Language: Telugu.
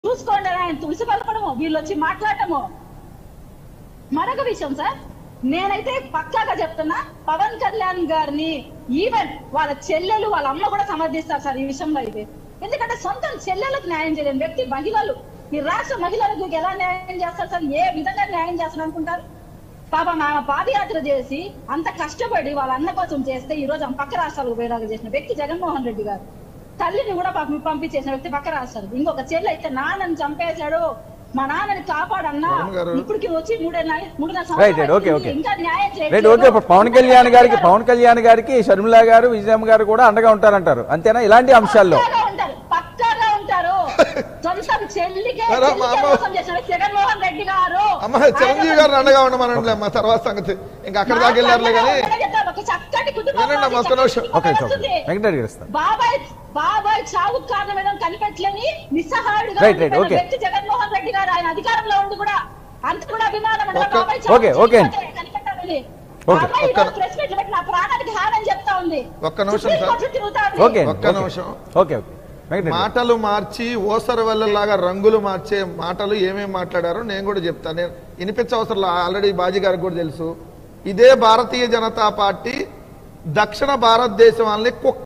చూసుకోండి అని ఆయన తులసి పలపడము వీళ్ళు వచ్చి మాట్లాడటము మరొక విషయం సార్ నేనైతే పక్కాగా చెప్తున్నా పవన్ కళ్యాణ్ గారిని ఈవెన్ వాళ్ళ చెల్లెలు వాళ్ళ అమ్మ కూడా సమర్థిస్తారు సార్ ఈ విషయంలో అయితే ఎందుకంటే సొంత చెల్లెలకు న్యాయం చేయలేని వ్యక్తి మహిళలు ఈ రాష్ట్ర మహిళలకు ఎలా న్యాయం చేస్తారు సార్ ఏ విధంగా న్యాయం చేస్తారు అనుకుంటారు పాపం ఆమె పాదయాత్ర చేసి అంత కష్టపడి వాళ్ళ అన్న కోసం చేస్తే ఈ రోజు ఆమె పక్క రాష్ట్రాలకు పోయేలాగా చేసిన వ్యక్తి జగన్మోహన్ రెడ్డి గారు తల్లిని కూడా పాపం పంపించేసిన వ్యక్తి పక్క రాష్ట్రాలు ఇంకొక చెల్లి అయితే నాన్నని చంపేశాడు మా నాన్నని కాపాడన్నా వరుణ్ గారు. ఇప్పటికి వచ్చి మూడే మూడున్నర రైట్ రైట్ సంవత్సరాలు ఓకే అయింది. ఓకే ఇంకా న్యాయం రైట్ చేయట్లేదు. ఓకే ఇప్పుడు పవన్ కళ్యాణ్ గారికి పవన్ కళ్యాణ్ గారికి షర్మిల గారు విజయమ్మ గారు కూడా అండగా ఉంటారంటారు అంతేనా ఇలాంటి అంశాల్లో పక్కాగా ఉంటారు పక్కాగా ఉంటారు సొంతం చెల్లికే సరే, చెల్లికే అమ్మ. మోసం చేసిన వ్యక్తి జగన్మోహన్ రెడ్డి గారు అమ్మ చిరంజీవి గారిని అండగా ఉండమనండి అమ్మ తర్వాత సంగతి ఇంకా అక్కడ దాకా వెళ్ళారులే కానీ ఒక చక్కటి కుటుంబం వినండి అమ్మ, ఒక్క నిమిషం. ఓకే ఓకే వస్తుంది. వెంకటరెడ్డి గారు ఇస్తారు బాబాయ్ బాబాయ్ చావు కారణం ఏదో కనిపెట్టలేని నిస్సహాయుడుగా Right, right, ఉండిపోయిన okay. వ్యక్తి జగన్మోహన్ రెడ్డి గారు ఆయన అధికారంలో ఉండి కూడా అంత కూడా అభిమానం ఉండదు. ఒక్క- బాబాయ్ చావు okay, okay. చనిపోతే కనిపెట్టాలని. Okay. ఆ అమ్మాయి ఒక్క- ఈరోజు ప్రెస్ మీట్లు పెట్టి నా ప్రాణానికి హాని చెప్తా ఉంది ఒక్క నిమిషం, సుప్రీం సార్. కోర్టు తిరుగుతా ఉంది. ఓకే ఒక్క ఓకే. నిమిషం. ఓకే ఓకే వెంకటరెడ్డి గారు. మాటలు మార్చి ఓసర లాగా రంగులు మార్చే మాటలు ఏమేమి మాట్లాడారో నేను కూడా చెప్తాను నేను వినిపించవసరం ఆల్రెడీ బాజీ గారికి కూడా తెలుసు ఇదే భారతీయ జనతా పార్టీ దక్షిణ భారతదేశం వాళ్ళని కుక్క